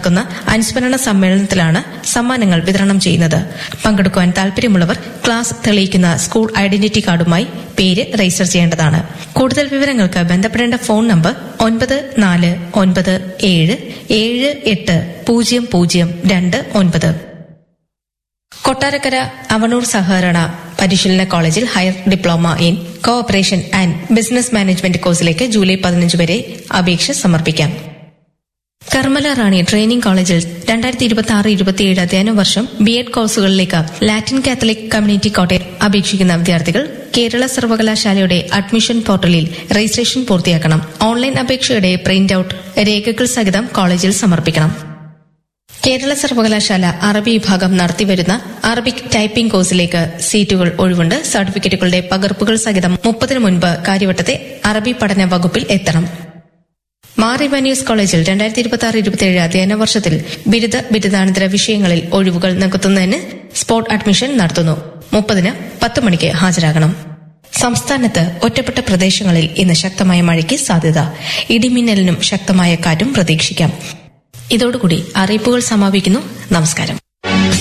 നടത്തുന്ന അനുസ്മരണ സമ്മേളനത്തിലാണ് സമ്മാനങ്ങൾ വിതരണം ചെയ്യുന്നത് പങ്കെടുക്കുവാൻ താൽപര്യമുള്ളവർ ക്ലാസ് തെളിയിക്കുന്ന സ്കൂൾ ഐഡന്റിറ്റി കാർഡുമായി പേര് രജിസ്റ്റർ ചെയ്യേണ്ടതാണ് കൂടുതൽ വിവരങ്ങൾക്ക് ബന്ധപ്പെടേണ്ട ഫോൺ നമ്പർ ഒൻപത് നാല് ഒൻപത് ഏഴ് ഏഴ് എട്ട് പൂജ്യം പൂജ്യം രണ്ട് ഒൻപത് കൊട്ടാരക്കര അവണൂർ സഹകരണ പരിശീലന കോളേജിൽ higher diploma in cooperation and business management കോഴ്സിലേക്ക് ജൂലൈ പതിനഞ്ച് വരെ അപേക്ഷ സമർപ്പിക്കാം കർമ്മല റാണി ട്രെയിനിംഗ് കോളേജിൽ രണ്ടായിരത്തി ഇരുപത്തി ആറ് ഇരുപത്തിയേഴ് അധ്യയന വർഷം ബി എഡ് കോഴ്സുകളിലേക്ക് ലാറ്റിൻ കാത്തലിക് കമ്മ്യൂണിറ്റി കോട്ടയം അപേക്ഷിക്കുന്ന വിദ്യാർത്ഥികൾ കേരള സർവകലാശാലയുടെ അഡ്മിഷൻ പോർട്ടലിൽ രജിസ്ട്രേഷൻ പൂർത്തിയാക്കണം ഓൺലൈൻ അപേക്ഷയുടെ പ്രിന്റ് ഔട്ട് രേഖകൾ സഹിതം കോളേജിൽ സമർപ്പിക്കണം കേരള സർവകലാശാല അറബി വിഭാഗം നടത്തിവരുന്ന അറബിക് ടൈപ്പിംഗ് കോഴ്സിലേക്ക് സീറ്റുകൾ ഒഴിവുണ്ട് സർട്ടിഫിക്കറ്റുകളുടെ പകർപ്പുകൾ സഹിതം മുപ്പതിനു മുൻപ് കാര്യവട്ടത്തെ അറബി പഠന വകുപ്പിൽ എത്തണം മാർ ഇവാനിയസ് കോളേജിൽ രണ്ടായിരത്തി ഇരുപത്തി ആറ് ഇരുപത്തിയേഴ് അധ്യയന വർഷത്തിൽ ബിരുദ ബിരുദാനന്തര വിഷയങ്ങളിൽ ഒഴിവുകൾ നികത്തുന്നതിന് സ്പോട്ട് അഡ്മിഷൻ നടത്തുന്നു മുപ്പതിന് പത്ത് മണിക്ക് ഹാജരാകണം സംസ്ഥാനത്ത് ഒറ്റപ്പെട്ട പ്രദേശങ്ങളിൽ ഇന്ന് ശക്തമായ മഴയ്ക്ക് സാധ്യത ഇടിമിന്നലിനും ശക്തമായ കാറ്റും പ്രതീക്ഷിക്കാം ഇതോടുകൂടി അറിയിപ്പുകൾ സമാപിക്കുന്നു നമസ്കാരം